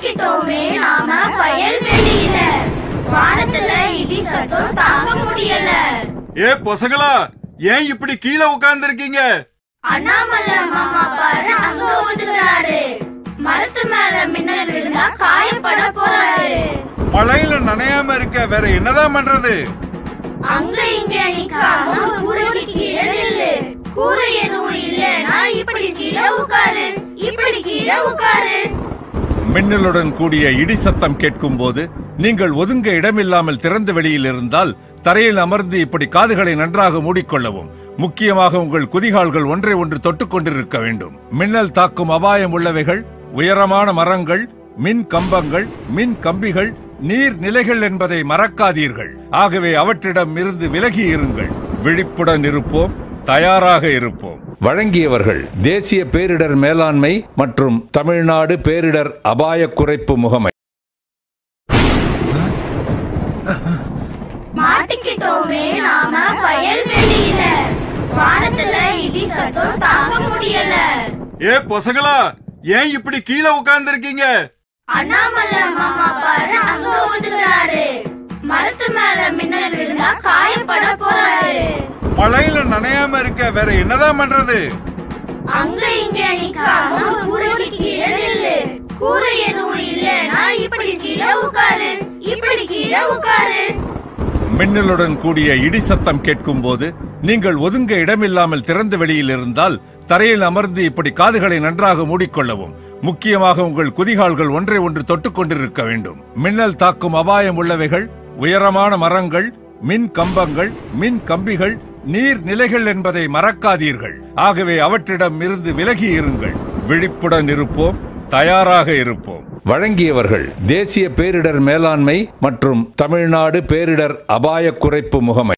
மாட்டிக்கிட்டோமே நாம வயல்வெளியில வானத்துல இடி சத்தம் தாங்க முடியல ஏ பொசங்களா ஏன் இப்படி கீழே உட்கார்ந்து இருக்கீங்க அண்ணாமலை மாமா பாரு அங்க வந்துட்டாரு மரத்து மேல மின்னல் விழுந்தா காயப்பட போறாரு மழையில நனையாம இருக்க வேற என்னதான் பண்றது அங்க இங்க நிக்காம கூரைக்கு கீழே நில்லு கூரை எதுவும் இல்லைன்னா இப்படி கீழே உட்காரு இப்படி கீழே உட்காரு மின்னலுடன் கூடிய இடி சத்தம் கேட்கும் போது நீங்கள் ஒதுங்க இடமில்லாமல் திறந்த வெளியில் இருந்தால் தரையில் அமர்ந்து இப்படி காதுகளை நன்றாக மூடிக்கொள்ளவும் முக்கியமாக உங்கள் குதிகால்கள் ஒன்றை ஒன்று தொட்டுக் கொண்டிருக்க வேண்டும் மின்னல் தாக்கும் அபாயம் உள்ளவைகள் உயரமான மரங்கள் மின் கம்பங்கள் மின் கம்பிகள் நீர் நிலைகள் என்பதை மறக்காதீர்கள் ஆகவே அவற்றிடம் இருந்து விலகி இருங்கள் விழிப்புடன் இருப்போம் தயாராக இருப்போம் வழங்கியவர்கள் தேசிய பேரிடர் மேலாண்மை மற்றும் தமிழ்நாடு பேரிடர் அபாய குறைப்பு முகமை மாட்டிக்கிட்டோமே நாம வயல்வெளியில வானத்துல இடி சத்தம் தாங்க முடியல ஏ பொசங்களா ஏன் இப்படி கீழே உட்கார்ந்து இருக்கீங்க அண்ணாமலை மாமா பாரு அங்க வந்துட்டாரு மரத்து மேல மின்னல் விழுந்தா காயப்பட போறாரு மழையில நனையாம இருக்க வேற என்னதான் பண்றது அங்க இங்க நிக்காம கூரைக்கு கீழே நில்லு கூரை எதுவும் இல்லைன்னா இப்படி கீழே உட்காரு இப்படி கீழே உட்காரு மின்னலுடன் கூடிய இடி சத்தம் கேட்கும் போது நீங்கள் ஒதுங்க இடமில்லாமல் திறந்த வெளியில் இருந்தால் தரையில் அமர்ந்து இப்படி காதுகளை நன்றாக மூடிக்கொள்ளவும் முக்கியமாக உங்கள் குதிகால்கள் ஒன்றை ஒன்று தொட்டுக் கொண்டிருக்க வேண்டும் மின்னல் தாக்கும் அபாயம் உள்ளவைகள் உயரமான மரங்கள் மின் கம்பங்கள் மின் கம்பிகள் நீர் நிலைகள் என்பதை மறக்காதீர்கள் ஆகவே அவற்றிடம் இருந்து விலகி இருங்கள் விழிப்புடன் இருப்போம் தயாராக இருப்போம் வழங்கியவர்கள் தேசிய பேரிடர் மேலாண்மை மற்றும் தமிழ்நாடு பேரிடர் அபாய குறைப்பு முகமை